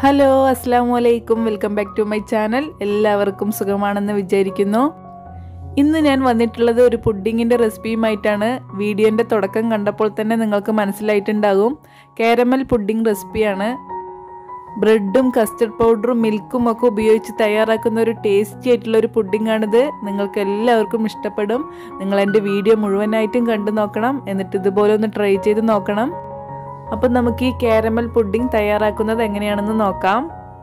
hello അസ്സാം വലൈക്കും welcome back to my channel എല്ലാവർക്കും സുഖമാണെന്ന് വിചാരിക്കുന്നു ഇന്ന് ഞാൻ വന്നിട്ടുള്ളത് ഒരു പുഡിങ്ങിൻ്റെ റെസിപ്പിയുമായിട്ടാണ് വീഡിയോൻ്റെ തുടക്കം കണ്ടപ്പോൾ തന്നെ നിങ്ങൾക്ക് മനസ്സിലായിട്ടുണ്ടാകും കാരമൽ പുഡിംഗ് റെസിപ്പിയാണ് ബ്രെഡും കസ്റ്റർഡ് പൗഡറും മിൽക്കും ഒക്കെ ഉപയോഗിച്ച് തയ്യാറാക്കുന്ന ഒരു ടേസ്റ്റി ആയിട്ടുള്ള ഒരു പുഡിങ്ങാണിത് നിങ്ങൾക്ക് എല്ലാവർക്കും ഇഷ്ടപ്പെടും നിങ്ങൾ എൻ്റെ വീഡിയോ മുഴുവനായിട്ടും കണ്ടു നോക്കണം എന്നിട്ട് ഇതുപോലെ ഒന്ന് ട്രൈ ചെയ്ത് നോക്കണം അപ്പം നമുക്ക് ഈ കാരമൽ പുഡിംഗ് തയ്യാറാക്കുന്നത് എങ്ങനെയാണെന്ന് നോക്കാം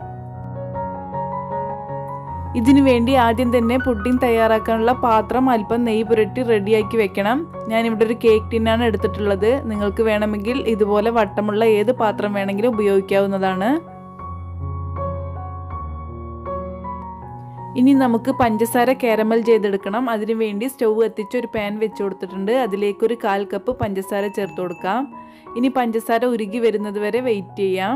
ഇതിനു വേണ്ടി ആദ്യം തന്നെ പുഡിംഗ് തയ്യാറാക്കാനുള്ള പാത്രം അല്പം നെയ്യ് പുരട്ടി റെഡിയാക്കി വെക്കണം ഞാൻ ഇവിടെ ഒരു കേക്ക് ടിന്നാണ് എടുത്തിട്ടുള്ളത് നിങ്ങൾക്ക് വേണമെങ്കിൽ ഇതുപോലെ വട്ടമുള്ള ഏത് പാത്രം വേണമെങ്കിലും ഉപയോഗിക്കാവുന്നതാണ് ഇനി നമുക്ക് പഞ്ചസാര കാരമൽ ചെയ്തെടുക്കണം അതിനു വേണ്ടി സ്റ്റൗ എത്തിച്ച് ഒരു പാൻ വെച്ച് കൊടുത്തിട്ടുണ്ട് അതിലേക്ക് ഒരു കാൽ കപ്പ് പഞ്ചസാര ചേർത്ത് കൊടുക്കാം ഇനി പഞ്ചസാര ഉരുകി വരുന്നത് വരെ വെയിറ്റ് ചെയ്യാം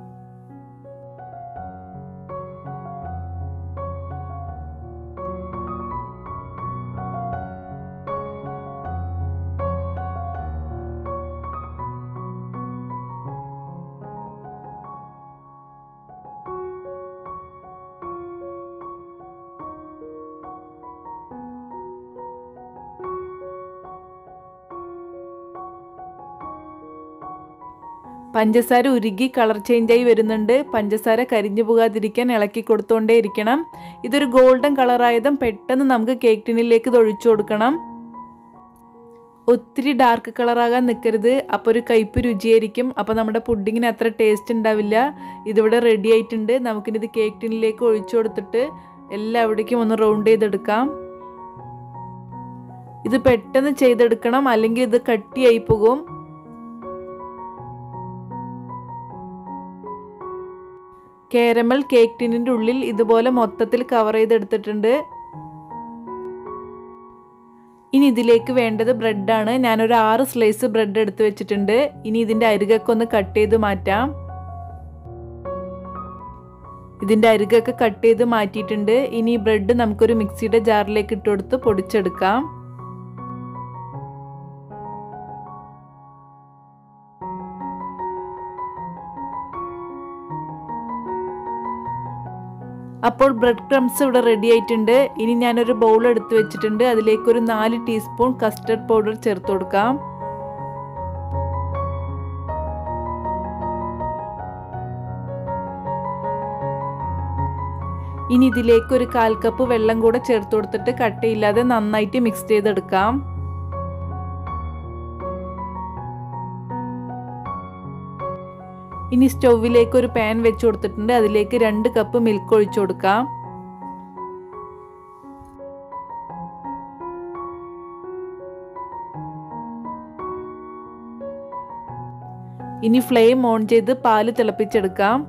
പഞ്ചസാര ഉരുകി കളർ ചേഞ്ചായി വരുന്നുണ്ട് പഞ്ചസാര കരിഞ്ഞു പോകാതിരിക്കാൻ ഇളക്കി കൊടുത്തുകൊണ്ടേ ഇരിക്കണം ഇതൊരു ഗോൾഡൻ കളറായതും പെട്ടെന്ന് നമുക്ക് കേക്ക് ടിന്നിലേക്ക് ഒഴിച്ചു കൊടുക്കണം ഒത്തിരി ഡാർക്ക് കളറാകാൻ നിൽക്കരുത് അപ്പോൾ ഒരു കയ്പ് രുചിയായിരിക്കും അപ്പോൾ നമ്മുടെ പുഡിങ്ങിന് അത്ര ടേസ്റ്റ് ഉണ്ടാവില്ല ഇതിവിടെ റെഡി ആയിട്ടുണ്ട് നമുക്കിനിത് കേക്ക് ടിന്നിലേക്ക് ഒഴിച്ചു കൊടുത്തിട്ട് എല്ലാവിടേക്കും ഒന്ന് റൗണ്ട് ചെയ്തെടുക്കാം ഇത് പെട്ടെന്ന് ചെയ്തെടുക്കണം അല്ലെങ്കിൽ ഇത് കട്ടിയായി പോകും കാരമൽ കേക്ക് ടിന്നിൻ്റെ ഉള്ളിൽ ഇതുപോലെ മൊത്തത്തിൽ കവർ ചെയ്തെടുത്തിട്ടുണ്ട് ഇനി ഇതിലേക്ക് വേണ്ടത് ബ്രെഡാണ് ഞാനൊരു ആറ് സ്ലൈസ് ബ്രെഡ് എടുത്ത് വെച്ചിട്ടുണ്ട് ഇനി ഇതിൻ്റെ അരികൊക്കെ ഒന്ന് കട്ട് ചെയ്ത് മാറ്റാം ഇതിൻ്റെ അരികൊക്കെ കട്ട് ചെയ്ത് മാറ്റിയിട്ടുണ്ട് ഇനി ഈ ബ്രെഡ് നമുക്കൊരു മിക്സിയുടെ ജാറിലേക്ക് ഇട്ട് കൊടുത്ത് പൊടിച്ചെടുക്കാം അപ്പോൾ ബ്രെഡ് ക്രംസ് ഇവിടെ റെഡി ആയിട്ടുണ്ട് ഇനി ഞാനൊരു ബൗൾ എടുത്ത് വെച്ചിട്ടുണ്ട് അതിലേക്ക് ഒരു നാല് ടീസ്പൂൺ കസ്റ്റർഡ് പൗഡർ ചേർത്ത് കൊടുക്കാം ഇനി ഇതിലേക്ക് ഒരു കാൽ കപ്പ് വെള്ളം കൂടെ ചേർത്ത് കൊടുത്തിട്ട് കട്ടയില്ലാതെ നന്നായിട്ട് മിക്സ് ചെയ്തെടുക്കാം ഇനി സ്റ്റൗവിലേക്ക് ഒരു പാൻ വെച്ച് കൊടുത്തിട്ടുണ്ട് അതിലേക്ക് രണ്ട് കപ്പ് മിൽക്ക് ഒഴിച്ചു കൊടുക്കാം ഇനി ഫ്ലെയിം ഓൺ ചെയ്ത് പാല് തിളപ്പിച്ചെടുക്കാം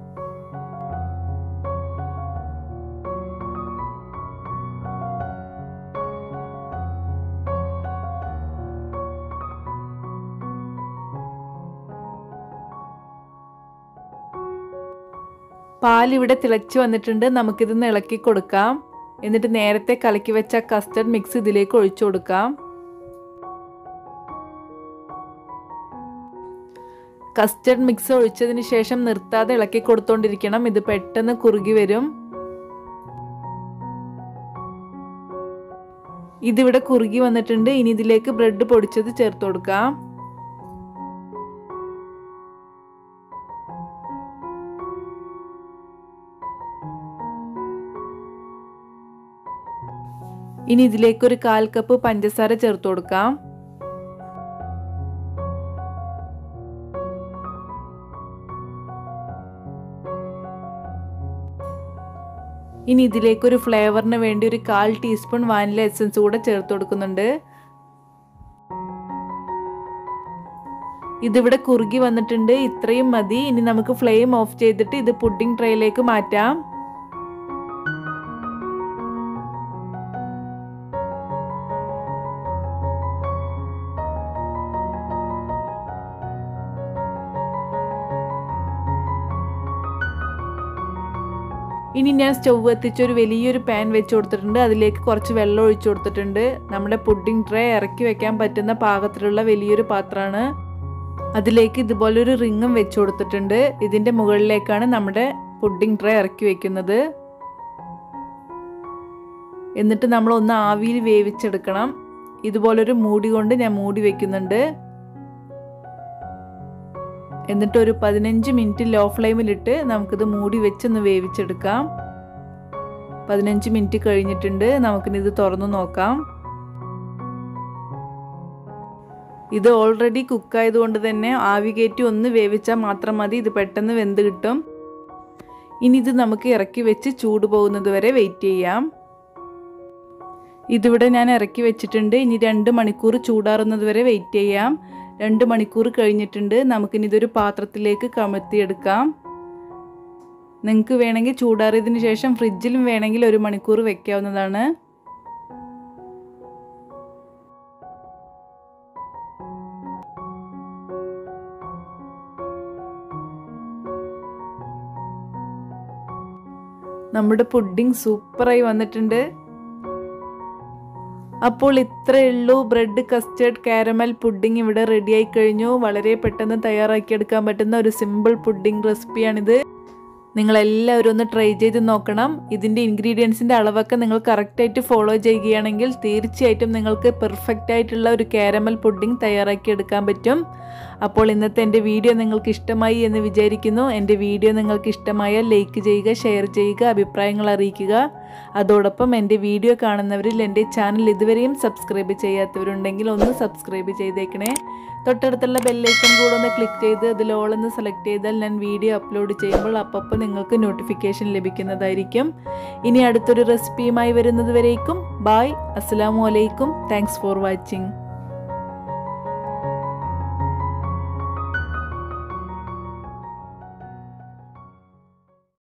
പാലിവിടെ തിളച്ച് വന്നിട്ടുണ്ട് നമുക്കിതൊന്ന് ഇളക്കി കൊടുക്കാം എന്നിട്ട് നേരത്തെ കലക്കി വെച്ച കസ്റ്റർഡ് മിക്സ് ഇതിലേക്ക് ഒഴിച്ചു കൊടുക്കാം കസ്റ്റർഡ് മിക്സ് ഒഴിച്ചതിന് ശേഷം നിർത്താതെ ഇളക്കി കൊടുത്തോണ്ടിരിക്കണം ഇത് പെട്ടെന്ന് കുറുകി വരും ഇതിവിടെ കുറുകി വന്നിട്ടുണ്ട് ഇനി ഇതിലേക്ക് ബ്രെഡ് പൊടിച്ചത് ചേർത്ത് കൊടുക്കാം ഇനി ഇതിലേക്ക് ഒരു കാൽ കപ്പ് പഞ്ചസാര ചേർത്ത് കൊടുക്കാം ഇനി ഇതിലേക്ക് ഒരു ഫ്ലേവറിന് വേണ്ടി ഒരു കാൽ ടീസ്പൂൺ വാനില എസൻസ് കൂടെ ചേർത്ത് കൊടുക്കുന്നുണ്ട് ഇതിവിടെ കുറുകി വന്നിട്ടുണ്ട് ഇത്രയും മതി ഇനി നമുക്ക് ഫ്ലെയിം ഓഫ് ചെയ്തിട്ട് ഇത് പുഡിംഗ് ട്രേയിലേക്ക് മാറ്റാം ഇനി ഞാൻ സ്റ്റൗ എത്തിച്ച് ഒരു വലിയൊരു പാൻ വെച്ച് കൊടുത്തിട്ടുണ്ട് അതിലേക്ക് കുറച്ച് വെള്ളം ഒഴിച്ചു കൊടുത്തിട്ടുണ്ട് നമ്മുടെ പുഡിംഗ് ട്രേ ഇറക്കി വെക്കാൻ പറ്റുന്ന പാകത്തിലുള്ള വലിയൊരു പാത്രമാണ് അതിലേക്ക് ഇതുപോലൊരു റിങ്ങും വെച്ച് കൊടുത്തിട്ടുണ്ട് ഇതിൻ്റെ മുകളിലേക്കാണ് നമ്മുടെ പുഡിംഗ് ട്രേ ഇറക്കി വെക്കുന്നത് എന്നിട്ട് നമ്മൾ ഒന്ന് ആവിയിൽ വേവിച്ചെടുക്കണം ഇതുപോലൊരു മൂടി കൊണ്ട് ഞാൻ മൂടി വെക്കുന്നുണ്ട് എന്നിട്ട് ഒരു പതിനഞ്ച് മിനിറ്റ് ലോ ഫ്ലെയിമിലിട്ട് നമുക്കിത് മൂടി വെച്ചൊന്ന് വേവിച്ചെടുക്കാം പതിനഞ്ച് മിനിറ്റ് കഴിഞ്ഞിട്ടുണ്ട് നമുക്കിനിത് തുറന്നു നോക്കാം ഇത് ഓൾറെഡി കുക്കായതുകൊണ്ട് തന്നെ ആവി കയറ്റി ഒന്ന് വേവിച്ചാൽ മാത്രം മതി ഇത് പെട്ടെന്ന് വെന്ത് കിട്ടും ഇനി ഇത് നമുക്ക് ഇറക്കി വെച്ച് ചൂട് പോകുന്നത് വരെ വെയിറ്റ് ചെയ്യാം ഇതിവിടെ ഞാൻ ഇറക്കി വെച്ചിട്ടുണ്ട് ഇനി രണ്ട് മണിക്കൂർ ചൂടാറുന്നത് വരെ വെയിറ്റ് ചെയ്യാം രണ്ട് മണിക്കൂർ കഴിഞ്ഞിട്ടുണ്ട് നമുക്കിനി ഇതൊരു പാത്രത്തിലേക്ക് കമഴ്ത്തിയെടുക്കാം നിങ്ങൾക്ക് വേണമെങ്കിൽ ചൂടാറിയതിന് ശേഷം ഫ്രിഡ്ജിലും വേണമെങ്കിൽ ഒരു മണിക്കൂർ വെക്കാവുന്നതാണ് നമ്മുടെ പുഡിംഗ് സൂപ്പറായി വന്നിട്ടുണ്ട് അപ്പോൾ ഇത്രയേ ഉള്ളൂ ബ്രെഡ് കസ്റ്റേർഡ് കാരമൽ പുഡിംഗ് ഇവിടെ റെഡിയായി കഴിഞ്ഞു വളരെ പെട്ടെന്ന് തയ്യാറാക്കിയെടുക്കാൻ പറ്റുന്ന ഒരു സിമ്പിൾ പുഡിംഗ് റെസിപ്പിയാണിത് നിങ്ങളെല്ലാവരും ഒന്ന് ട്രൈ ചെയ്ത് നോക്കണം ഇതിൻ്റെ ഇൻഗ്രീഡിയൻസിൻ്റെ അളവൊക്കെ നിങ്ങൾ കറക്റ്റായിട്ട് ഫോളോ ചെയ്യുകയാണെങ്കിൽ തീർച്ചയായിട്ടും നിങ്ങൾക്ക് പെർഫെക്റ്റ് ആയിട്ടുള്ള ഒരു കാരമൽ പുഡിംഗ് തയ്യാറാക്കി എടുക്കാൻ പറ്റും അപ്പോൾ ഇന്നത്തെ എൻ്റെ വീഡിയോ നിങ്ങൾക്ക് ഇഷ്ടമായി എന്ന് വിചാരിക്കുന്നു എൻ്റെ വീഡിയോ നിങ്ങൾക്ക് ഇഷ്ടമായാൽ ലൈക്ക് ചെയ്യുക ഷെയർ ചെയ്യുക അഭിപ്രായങ്ങൾ അറിയിക്കുക അതോടൊപ്പം എൻ്റെ വീഡിയോ കാണുന്നവരിൽ എൻ്റെ ചാനൽ ഇതുവരെയും സബ്സ്ക്രൈബ് ചെയ്യാത്തവരുണ്ടെങ്കിൽ ഒന്ന് സബ്സ്ക്രൈബ് ചെയ്തേക്കണേ തൊട്ടടുത്തുള്ള ബെല്ലൈക്കൺ കൂടെ ഒന്ന് ക്ലിക്ക് ചെയ്ത് അതിൽ ഓളൊന്ന് സെലക്ട് ചെയ്താൽ ഞാൻ വീഡിയോ അപ്ലോഡ് ചെയ്യുമ്പോൾ അപ്പോൾ നിങ്ങൾക്ക് നോട്ടിഫിക്കേഷൻ ലഭിക്കുന്നതായിരിക്കും ഇനി അടുത്തൊരു റെസിപ്പിയുമായി വരുന്നത് വരേക്കും ബായ് അസ്സാം വലൈക്കും താങ്ക്സ് ഫോർ വാച്ചിങ്